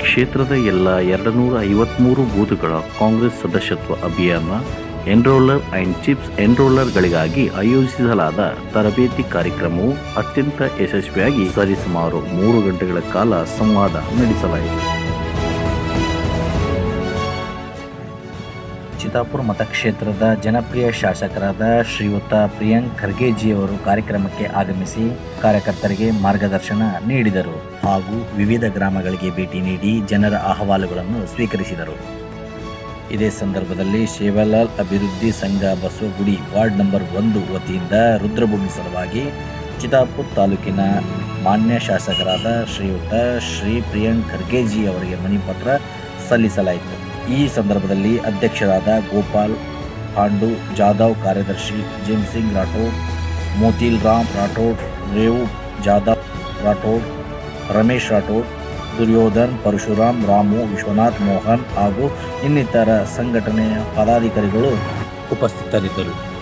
ಕ್ಷೇತ್ರದ ಎಲ್ಲ ಎರಡು ನೂರ ಐವತ್ತ್ಮೂರು ಬೂತ್ಗಳ ಕಾಂಗ್ರೆಸ್ ಸದಸ್ಯತ್ವ ಅಭಿಯಾನ ಎನ್ರೋಲರ್ ಆ್ಯಂಡ್ ಚಿಪ್ಸ್ ಎನ್ರೋಲರ್ಗಳಿಗಾಗಿ ಆಯೋಜಿಸಲಾದ ತರಬೇತಿ ಕಾರ್ಯಕ್ರಮವು ಅತ್ಯಂತ ಯಶಸ್ವಿಯಾಗಿ ಸರಿಸುಮಾರು ಮೂರು ಗಂಟೆಗಳ ಕಾಲ ಸಂವಾದ ನಡೆಸಲಾಯಿತು ಚಿತ್ತಾಪುರ ಮತಕ್ಷೇತ್ರದ ಜನಪ್ರಿಯ ಶಾಸಕರಾದ ಶ್ರೀಯುತ ಪ್ರಿಯಾಂಕ್ ಖರ್ಗೆಜಿಯವರು ಕಾರ್ಯಕ್ರಮಕ್ಕೆ ಆಗಮಿಸಿ ಕಾರ್ಯಕರ್ತರಿಗೆ ಮಾರ್ಗದರ್ಶನ ನೀಡಿದರು ಹಾಗೂ ವಿವಿಧ ಗ್ರಾಮಗಳಿಗೆ ಭೇಟಿ ನೀಡಿ ಜನರ ಅಹವಾಲುಗಳನ್ನು ಸ್ವೀಕರಿಸಿದರು ಇದೇ ಸಂದರ್ಭದಲ್ಲಿ ಶೇವಲಾಲ್ ಅಭಿವೃದ್ಧಿ ಸಂಘ ಬಸವಗುಡಿ ವಾರ್ಡ್ ನಂಬರ್ ಒಂದು ವತಿಯಿಂದ ರುದ್ರಭೂಮಿ ಸಲುವಾಗಿ ಚಿತ್ತಾಪುರ ತಾಲೂಕಿನ ಮಾನ್ಯ ಶಾಸಕರಾದ ಶ್ರೀಯುತ ಶ್ರೀ ಪ್ರಿಯಾಂಕ್ ಖರ್ಗೆಜಿ ಅವರಿಗೆ ಮನವಿಪತ್ರ ಸಲ್ಲಿಸಲಾಯಿತು ಈ ಸಂದರ್ಭದಲ್ಲಿ ಅಧ್ಯಕ್ಷರಾದ ಗೋಪಾಲ್ ಪಾಂಡು ಜಾಧವ್ ಕಾರ್ಯದರ್ಶಿ ಜೇಮ್ ಸಿಂಗ್ ರಾಠೋಡ್ ಮೋತಿಲ್ ರಾಮ್ ರಾಠೋಡ್ ರೇವು ಜಾಧವ್ ರಾಠೋಡ್ ರಮೇಶ್ ರಾಠೋಡ್ ದುರ್ಯೋಧನ್ ಪರಶುರಾಮ್ ರಾಮು ವಿಶ್ವನಾಥ್ ಮೋಹನ್ ಹಾಗೂ ಇನ್ನಿತರ ಸಂಘಟನೆಯ ಪದಾಧಿಕಾರಿಗಳು ಉಪಸ್ಥಿತರಿದ್ದರು